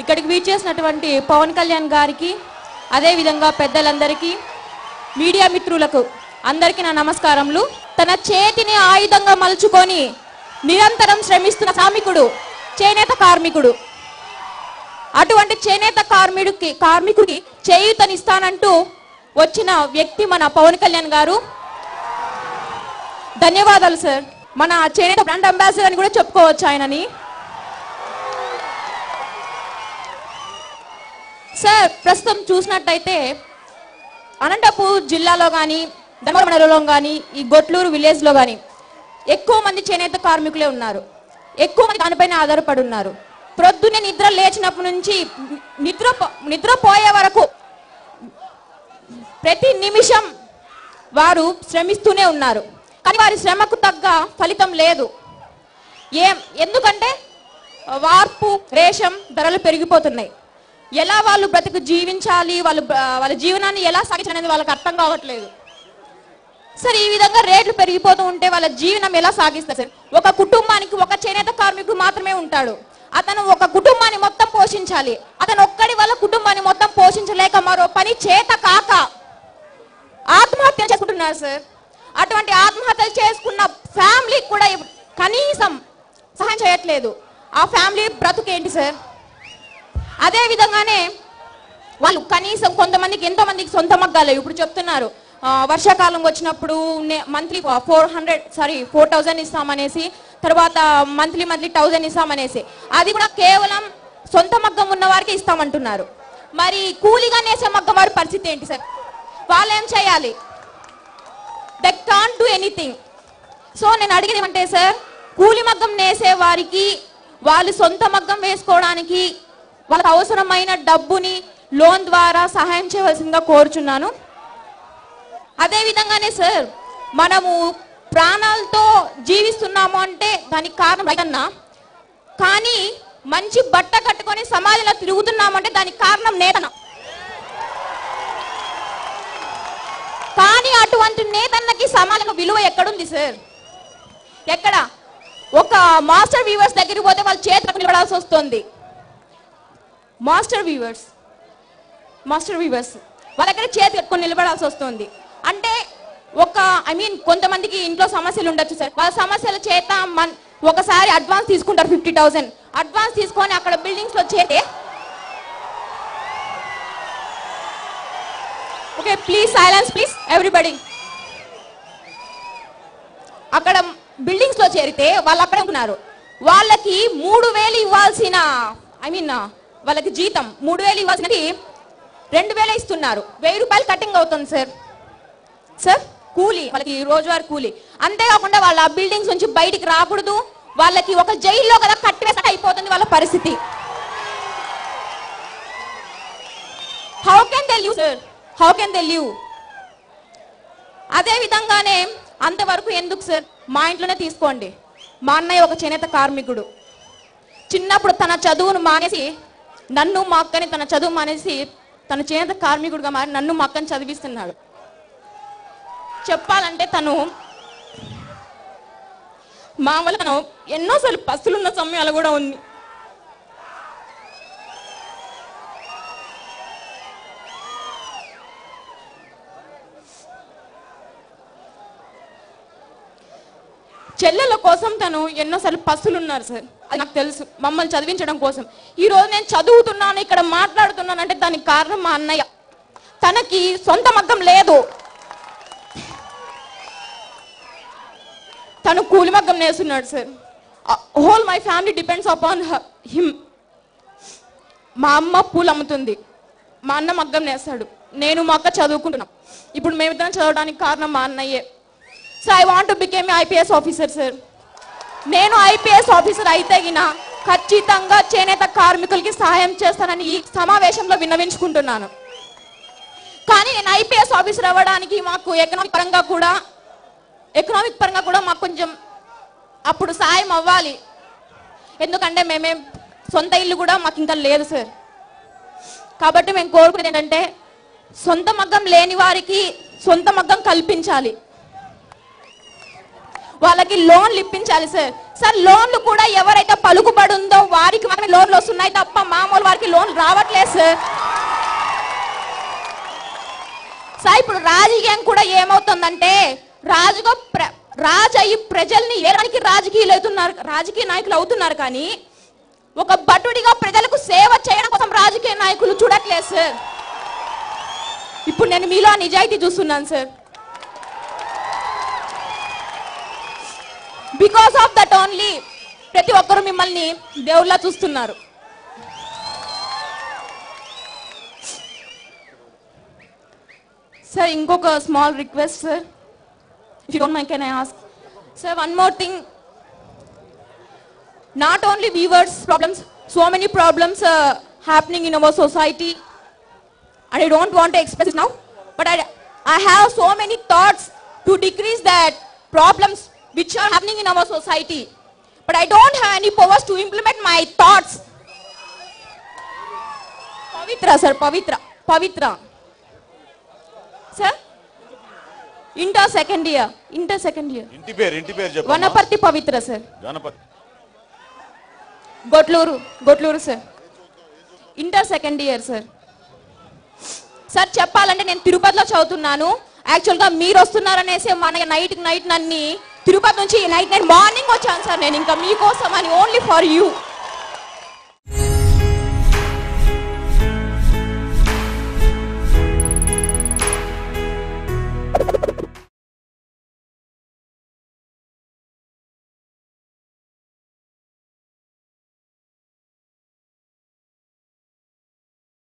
ఇక్కడికి వీచేసినటువంటి పవన్ కళ్యాణ్ గారికి అదేవిధంగా పెద్దలందరికీ మీడియా మిత్రులకు అందరికీ నా నమస్కారములు తన చేతిని ఆయుధంగా మలుచుకొని నిరంతరం శ్రమిస్తున్న శ్రామికుడు చేనేత కార్మికుడు అటువంటి చేనేత కార్మికుడికి కార్మికుడికి చేయూతనిస్తానంటూ వచ్చిన వ్యక్తి మన పవన్ కళ్యాణ్ గారు ధన్యవాదాలు సార్ మన చేనేత బ్రాండ్ అంబాసిడర్ అని కూడా చెప్పుకోవచ్చు ఆయనని సార్ ప్రస్తుతం చూసినట్టయితే అనంతపూర్ జిల్లాలో కానీ ధర్మవరం మండలంలో కానీ ఈ గొట్లూరు విలేజ్లో కానీ ఎక్కువ మంది చేనేత కార్మికులే ఉన్నారు ఎక్కువ మంది దానిపైన ఆధారపడి ఉన్నారు ప్రొద్దునే నిద్ర లేచినప్పటి నుంచి నిద్ర నిద్రపోయే వరకు ప్రతి నిమిషం వారు శ్రమిస్తూనే ఉన్నారు కానీ వారి శ్రమకు తగ్గ ఫలితం లేదు ఏం ఎందుకంటే వార్పు రేషం ధరలు పెరిగిపోతున్నాయి ఎలా వాళ్ళు బ్రతుకు జీవించాలి వాళ్ళు బ- వాళ్ళ జీవనాన్ని ఎలా సాగించాలి అనేది వాళ్ళకి అర్థం కావట్లేదు సరే ఈ విధంగా రేట్లు పెరిగిపోతూ ఉంటే వాళ్ళ జీవనం ఎలా సాగిస్తారు సార్ ఒక కుటుంబానికి ఒక చేనేత కార్మికుడు మాత్రమే ఉంటాడు అతను ఒక కుటుంబాన్ని మొత్తం పోషించాలి అతను ఒక్కడి వల్ల కుటుంబాన్ని మొత్తం పోషించలేక మరో పని చేత కాక ఆత్మహత్య చేసుకుంటున్నారు సార్ అటువంటి ఆత్మహత్యలు చేసుకున్న ఫ్యామిలీ కూడా ఇప్- కనీసం సహాయం చేయట్లేదు ఆ ఫ్యామిలీ బ్రతుకేంటి సార్ అదే విధంగానే వాళ్ళు కనీసం కొంతమందికి ఎంతో మందికి సొంత మగ్గాలు ఇప్పుడు చెప్తున్నారు ఆ, వర్షాకాలం వచ్చినప్పుడు monthly four hundred sorry four thousand ఇస్తామనేసి తర్వాత మంత్లీ మంత్లీ థౌజండ్ ఇస్తామనేసి అది కూడా కేవలం సొంత మగ్గం ఉన్న వారికి ఇస్తామంటున్నారు మరి కూలీగా నేసే మగ్గం వారి పరిస్థితి ఏంటి సార్ వాళ్ళు ఏం చేయాలి they can do anything so నేను అడిగేది ఏమంటే సార్ కూలి మగ్గం నేసే వారికి వాళ్ళు సొంత మగ్గం వేసుకోవడానికి వాళ్ళకి అవసరమైన డబ్బుని లోన్ ద్వారా సహాయం చేయవలసిందిగా కోరుచున్నాను అదే విధంగానే సార్ మనము ప్రాణాలతో జీవిస్తున్నాము అంటే దానికి కారణం రైతన్న కానీ మంచి బట్ట కట్టుకొని సమాజంలో తిరుగుతున్నామంటే దానికి కారణం నేతన కానీ అటువంటి నేతన్నకి సమాజంలో విలువ ఎక్కడుంది సార్ ఎక్కడ ఒక మాస్టర్ వీవర్స్ దగ్గరికి పోతే వాళ్ళు చేతులకు నిలబడాల్సి వస్తుంది మాస్టర్ వీవర్స్ మాస్టర్ వీవర్స్ వాళ్ళ దగ్గర చేతి కట్టుకొని నిలబడాల్సి వస్తుంది అంటే ఒక ఐ మీన్ కొంతమందికి ఇంట్లో సమస్యలు ఉండొచ్చు సార్ వాళ్ళ సమస్యల చేత మన్ ఒకసారి అడ్వాన్స్ తీసుకుంటారు ఫిఫ్టీ థౌసండ్ అడ్వాన్స్ తీసుకొని అక్కడ బిల్డింగ్స్ లో చేతే okay please silence please everybody అక్కడ బిల్డింగ్స్ లో చేరితే వాళ్ళు అక్కడే ఉన్నారు వాళ్ళకి మూడు వేలు ఇవ్వాల్సిన ఐ మీన్ వాళ్ళకి జీతం మూడు వేలు ఇవ్వాల్సినది రెండు వేలు ఇస్తున్నారు వెయ్యి రూపాయలు కటింగ్ అవుతుంది సార్ సార్ కూలీ వాళ్ళకి రోజువారీ కూలీ అంతేకాకుండా వాళ్ళ ఆ బిల్డింగ్స్ నుంచి బయటికి రాకూడదు వాళ్ళకి ఒక జైల్లో కదా కట్టివేసాక అయిపోతుంది వాళ్ళ పరిస్థితి how can they live sir how can they live అదే విధంగానే అంతవరకు ఎందుకు సార్ మా ఇంట్లోనే తీసుకోండి మా అన్నయ్య ఒక చేనేత కార్మికుడు చిన్నప్పుడు తన చదువును మానేసి నన్ను మా అక్కని తన చదువు మానేసి తన చేనేత కార్మికుడుగా మారి నన్ను మా అక్కని చదివిస్తున్నాడు చెప్పాలంటే తను మా వల్ల తను ఎన్నోసార్లు పస్తులున్న సమయాలు కూడా ఉంది చెల్లెల కోసం తను ఎన్నోసార్లు పస్తులు ఉన్నారు సార్ అది నాకు తెలుసు మమ్మల్ని చదివించడం కోసం ఈ రోజు నేను చదువుతున్నాను ఇక్కడ మాట్లాడుతున్నాను అంటే దానికి కారణం మా అన్నయ్య తనకి సొంత మగ్గం లేదు తను కూలి మగ్గం నేస్తున్నాడు sir whole my family depends upon him మా అమ్మ పూలు అమ్ముతుంది మా అన్న మగ్గం నేస్తాడు నేను మా అక్క చదువుకుంటున్నాం ఇప్పుడు మేమిద్దరం చదవడానికి కారణం మా అన్నయ్యే so I want to became IPS officer sir నేను ఐపీఎస్ ఆఫీసర్ అయితే గిన ఖచ్చితంగా చేనేత కార్మికులకి సహాయం చేస్తానని ఈ సమావేశంలో విన్నవించుకుంటున్నాను కానీ నేను ఐపీఎస్ ఆఫీసర్ అవ్వడానికి మాకు ఎకనామిక్ పరంగా కూడా ఎకనామిక్ పరంగా కూడా మాకు కొంచెం అప్పుడు సాయం అవ్వాలి ఎందుకంటే మేమేం సొంత ఇల్లు కూడా మాకు ఇంకా లేదు సార్ కాబట్టి మేము కోరుకునేది ఏంటంటే సొంత మగ్గం లేని వారికి సొంత మగ్గం కల్పించాలి వాళ్ళకి లోన్లు ఇప్పించాలి సార్ సార్ లోన్లు కూడా ఎవరైతే పలుకుబడి ఉందో వారికి మాత్రమే లోన్లు వస్తున్నాయి తప్ప మామూలు వారికి లోన్లు రావట్లేదు సార్ సార్ ఇప్పుడు రాజకీయం కూడా ఏమవుతుందంటే రాజుగా ప్ర రాజు అయ్యి ప్రజల్ని ఏడానికి రాజకీయాలు అవుతున్నారు రాజకీయ నాయకులు అవుతున్నారు కానీ ఒక భటుడిగా ప్రజలకు సేవ చేయడం కోసం రాజకీయ నాయకులు చూడట్లేదు సార్ ఇప్పుడు నేను మీలో ఆ నిజాయితీ చూస్తున్నాను sir because of that only ప్రతి ఒక్కరు మిమ్మల్ని దేవుళ్ళ చూస్తున్నారు సార్ ఇంకొక small request sir if you don't mind can I ask sir one more thing not only weavers problems so many problems uh, happening in our society and i don't want to express it now but i i have so many thoughts to decrease that problems which are happening in our society but i don't have any powers to implement my thoughts pavitra sir pavitra pavitra sir inter second year inter second year ఇంటి పేరు ఇంటి పేరు చెప్పు Wanaparthy Pavitra sir Ganapathi Gotluru Gotluru sir inter second year sir sir చెప్పాలంటే నేను తిరుపతిలో చదువుతున్నాను యాక్చువల్గా మీరు వస్తున్నారనేసి మన నైట్ నైట్ నన్ని తిరుపతి నుంచి నైట్ నైట్ మార్నింగ్ వచ్చాను సార్ నేను ఇంకా మీకోసం అని ఓన్లీ ఫర్ యూ